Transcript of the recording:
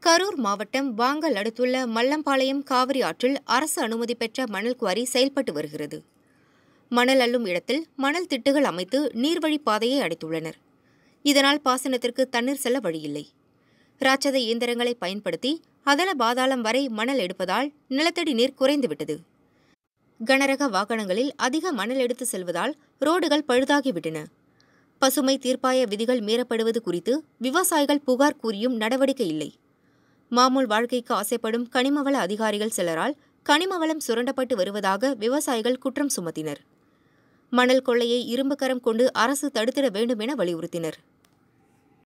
கரூர் மாவட்டம் வாங்கல் அடுத்துள்ள மல்லம்பாளையம் காவிரி ஆற்றில் அரசு அனுமதி பெற்ற மணல் குவாரி செயல்பட்டு வருகிறது மணல் அள்ளும் இடத்தில் மணல் திட்டுகள் அமைத்து நீர்வழி பாதையை அடைத்துள்ளனர் இதனால் பாசனத்திற்கு தண்ணீர் செல்ல வழியில்லை ராட்சத இயந்திரங்களை பயன்படுத்தி அதல பாதாளம் வரை மணல் எடுப்பதால் நிலத்தடி நீர் குறைந்துவிட்டது கனரக வாகனங்களில் அதிக மணல் எடுத்து செல்வதால் ரோடுகள் பழுதாகிவிட்டன பசுமை தீர்ப்பாய விதிகள் மீறப்படுவது குறித்து விவசாயிகள் புகார் கூறியும் நடவடிக்கை இல்லை மாமூல் வாழ்க்கைக்கு ஆசைப்படும் கனிமவள அதிகாரிகள் சிலரால் கனிமவளம் சுரண்டப்பட்டு வருவதாக விவசாயிகள் குற்றம் சுமத்தினர் மணல் கொள்ளையை இரும்பு கரம் கொண்டு அரசு தடுத்திட வேண்டும் என வலியுறுத்தினர்